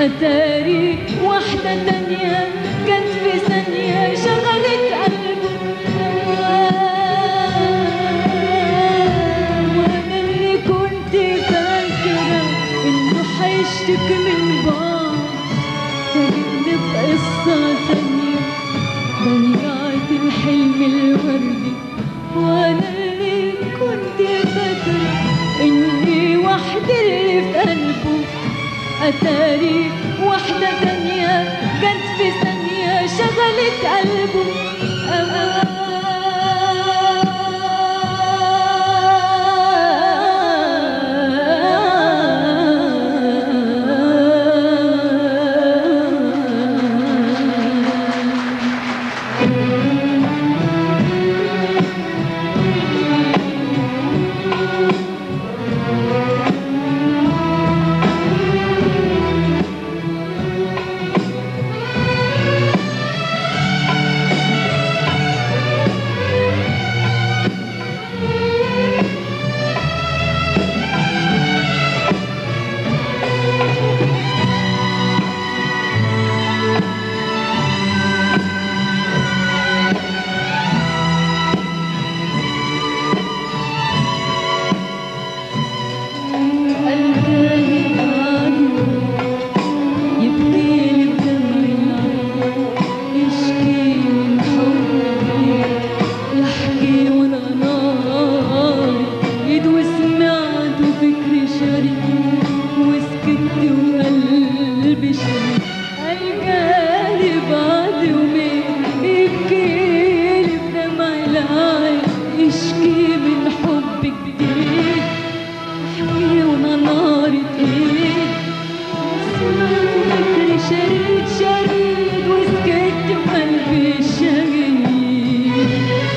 أتاري واحدة تانية كانت في ثانية شغلت قلبه وأنا اللي كنت فاكرة إنه حيشتكي من بعض فجيت بقصة تانية ضيعت الحلم الوردي وانا اللي كنت فاكرة اني واحدة اللي في قلبه اتاري واحدة تانية جت في ثانية شغلت قلبه قلبي عنه يبكي لي بدمع العين يشكي من حبي يحكي وانا نار ايد وسمعت وفكري شريك وسكت وقلبي شريك الجالي بعد يومين يبكي لي بدمع العين يشكي من حب جديد احكي وانا نار ايد سمعت فكري شريد شريد وسكت وقلبي شهيد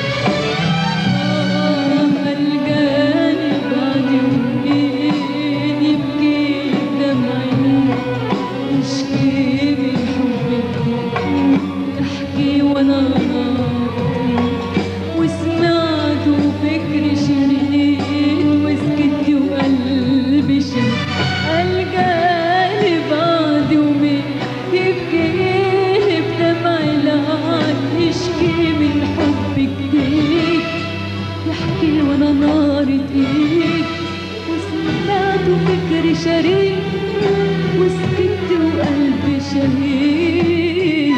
الجاني بعد يومين يبكي دمعي يشكي من حبك يحكي وانا ناطي وسمعت وفكري شريد وسكت وقلبي شهيد الجاني بعد يومين يبكي لي بدمعي العين يشكي من حبك ليك يحكي وانا نار ايد وسمعت فكري شريك وسكت وقلبي شهيد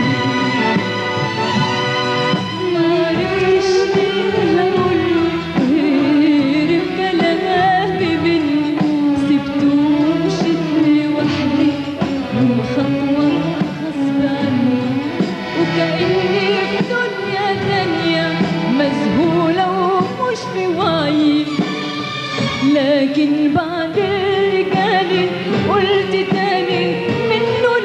معرفش مين هقوله غير بكلامي مني سبته ومشيت لوحدي من خطوة غصب عني وكأني في دنيا تانية مذهولة ومش في وعي لكن بعد اللي جالي قلت تاني منه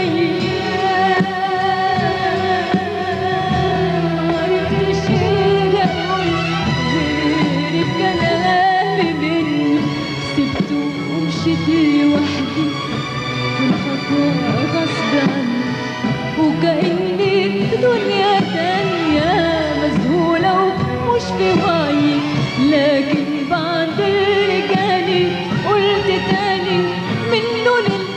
للأيام معرفتش إيه أقول غير بكلامي مني سبته ومشيت لوحدي من خطوة غصب عني وكأني في دنيا تانية مذهولة ومش في وعي لكن بعد اللي جالي قلت تاني منه لله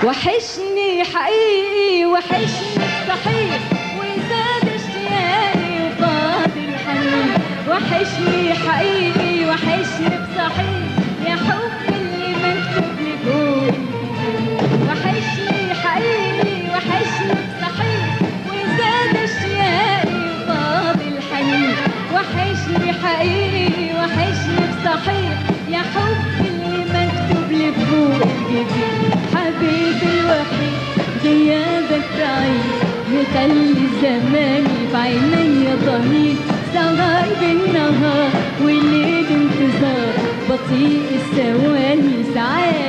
وحشني حقيقي وحشني صحيح وزاد اشتياقي وفاض الحنين وحشني حقيقي وحشني بصحيح يا حب اللي مكتوب لي فوق وحشني حقيقي وحشني بصحيح وزاد اشتياقي وفاض الحنين وحشني حقيقي وحشني بصحيح يا حب اللي مكتوب لي فوق الجبين حبيبي الوحيد غيابك بعيد يخلي زماني بعيني ضمير سهر بالنهار والليل انتظار بطيء الثواني ساعات